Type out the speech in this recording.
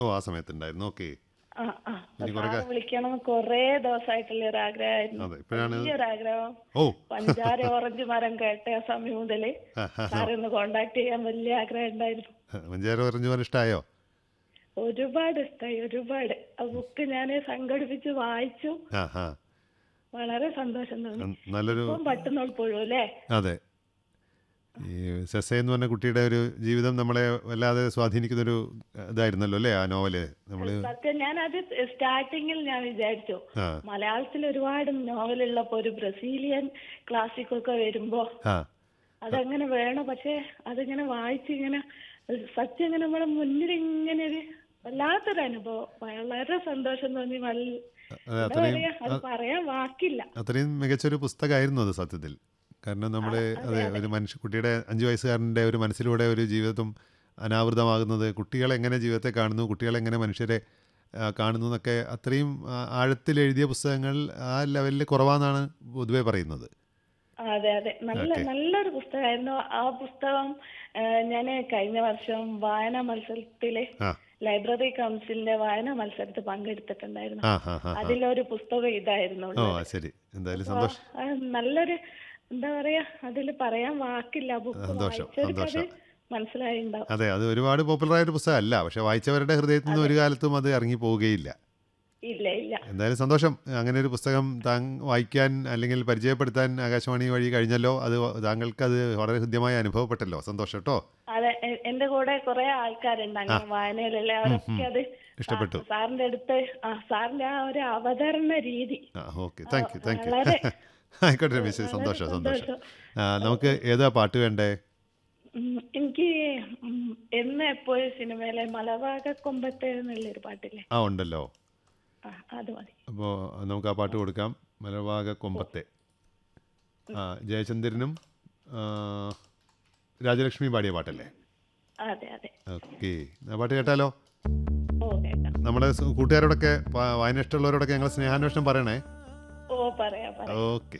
ഓ ആ സമയത്തുണ്ടായിരുന്നു ഓക്കെ ആ ആ ഇനി കുറെ സാറ് വിളിക്കണം കൊറേ ദിവസമായിട്ടുള്ള ഒരു ആഗ്രഹമായിരുന്നു അതെ ഇപ്പോഴാണ് വലിയൊരു ആഗ്രഹം ഓ പഞ്ചാര ഓറഞ്ച് മരം കേട്ട ആ സമയം മുതല് ആ, ആ, സാറെ ഒന്ന് കോണ്ടാക്ട് ചെയ്യാൻ വലിയ ആഗ്രഹം ഉണ്ടായിരുന്നു മഞ്ചേര പറഞ്ഞു പോലെ ഇഷ്ടമായോ ഒരുപാട് ഇഷ്ടമായി ഒരുപാട് ആ ബുക്ക് ഞാൻ സംഘടിപ്പിച്ച് വായിച്ചു ആ ആ വളരെ സന്തോഷം തോന്നി ഉം, നല്ലൊരു ഇപ്പം പട്ടുന്നോൾ പുഴു അല്ലേ അതെ ഈ സെസ എന്ന് പറഞ്ഞ കുട്ടിയുടെ ഒരു ജീവിതം നമ്മളെ വല്ലാതെ സ്വാധീനിക്കുന്നൊരു ഇതായിരുന്നല്ലോ അല്ലേ ആ നോവല് നമ്മൾ സത്യം ഞാൻ അത് സ്റ്റാർട്ടിങ്ങിൽ ഞാൻ വിചാരിച്ചു ആ മലയാളത്തിൽ ഒരുപാട് നോവലുള്ളപ്പോ ഒരു ബ്രസീലിയൻ ക്ലാസിക് ഒക്കെ വരുമ്പോ ആ അതങ്ങനെ വേണം പക്ഷെ അതിങ്ങനെ വായിച്ച് ഇങ്ങനെ സത്യം ഇങ്ങനെ നമ്മുടെ മുന്നിൽ ഇങ്ങനെ ഒരു വല്ലാത്തൊരു അനുഭവം വളരെ സന്തോഷം തോന്നി വല്ല അതെ എന്താ അത്രയും പറയാ അത് പറയാൻ വാക്കില്ല അത്രയും മികച്ചൊരു പുസ്തകമായിരുന്നു അത് സത്യത്തിൽ കാരണം നമ്മൾ അതെ ഒരു മനുഷ്യ കുട്ടിയുടെ അഞ്ച് വയസ്സുകാരൻ്റെ ഒരു മനസ്സിലൂടെ ഒരു ജീവിതം അനാവൃതമാകുന്നത് കുട്ടികൾ എങ്ങനെ ജീവിതത്തെ കാണുന്നു കുട്ടികൾ എങ്ങനെ മനുഷ്യരെ ആ, കാണുന്നു എന്നൊക്കെ അത്രയും ആ, ആഴത്തിൽ എഴുതിയ പുസ്തകങ്ങൾ ആ ലെവലിൽ കുറവാന്നാണ് പൊതുവെ പറയുന്നത് അതെ അതെ നല്ല നല്ലൊരു പുസ്തകമായിരുന്നു ആ പുസ്തകം ഞാൻ കഴിഞ്ഞ വർഷം വായനാ മത്സരത്തില് ആ ലൈബ്രറി കൗൺസിലിന്റെ വായനാ മത്സരത്തിൽ പങ്കെടുത്തിട്ടുണ്ടായിരുന്നു ആ ഹാ ഹാ അതിലൊരു പുസ്തകം ഇതായിരുന്നു ഓ ആ, ശരി എന്തായാലും സന്തോഷം ആ, നല്ലൊരു എന്താ പറയാ അതിൽ പറയാൻ വാക്കില്ല ബുക്ക് സന്തോഷം, വായിച്ചവർക്ക് അത് സന്തോഷം. മനസ്സിലായിണ്ടാവും അതെ അത് ഒരുപാട് പോപ്പുലറായ ഒരു പുസ്തകമല്ല പക്ഷെ വായിച്ചവരുടെ ഹൃദയത്തിൽ നിന്ന് ഒരു കാലത്തും അത് ഇറങ്ങി പോവുകയില്ല ഇല്ല ഇല്ല എന്തായാലും സന്തോഷം അങ്ങനെ ഒരു പുസ്തകം താങ് വായിക്കാൻ അല്ലെങ്കിൽ പരിചയപ്പെടുത്താൻ ആകാശവാണി വഴി കഴിഞ്ഞല്ലോ അത് താങ്കൾക്ക് അത് വളരെ ഹൃദ്യമായി അനുഭവപ്പെട്ടല്ലോ സന്തോഷം കേട്ടോ അതെ എ- എന്റെ കൂടെ കുറെ ആൾക്കാരുണ്ട് അങ്ങനെ വായനയിലുള്ള അവരൊക്കെ അത് ഇഷ്ടപ്പെട്ടു. ആ, സാറിന്റെ അടുത്ത് ആ സാറിന്റെ ആ ഒരു അവതരണ രീതി ആ okay thank you thank you വളരെ ആയിക്കോട്ടെ രമേശ് സന്തോഷം സന്തോഷം സന്തോഷം. ആ, നമുക്ക് ഏതാ പാട്ട് വേണ്ടേ ഉം, എനിക്ക് ഉം, എന്ന് എപ്പോഴും സിനിമയിലെ മലവാക കൊമ്പത്തെ എന്നുള്ളൊരു പാട്ടില്ലേ ആ ഉണ്ടല്ലോ ആ അത് മതി അപ്പോൾ നമുക്ക് ആ പാട്ട് കൊടുക്കാം മലവാക കൊമ്പത്തെ ആ ജയചന്ദ്രനും ആ, രാജലക്ഷ്മി പാടിയ പാട്ടല്ലേ അതെ അതെ ഓക്കെ ആ പാട്ട് കേട്ടാലോ ഓ കേൾക്കാം നമ്മുടെ സു- കൂട്ടുകാരോടൊക്കെ വാ- വായന ഇഷ്ടമുള്ളവരോടൊക്കെ ഞങ്ങൾ സ്നേഹാന്വേഷണം പറയണേ ഓ പറയാ പറയാം ഓക്കെ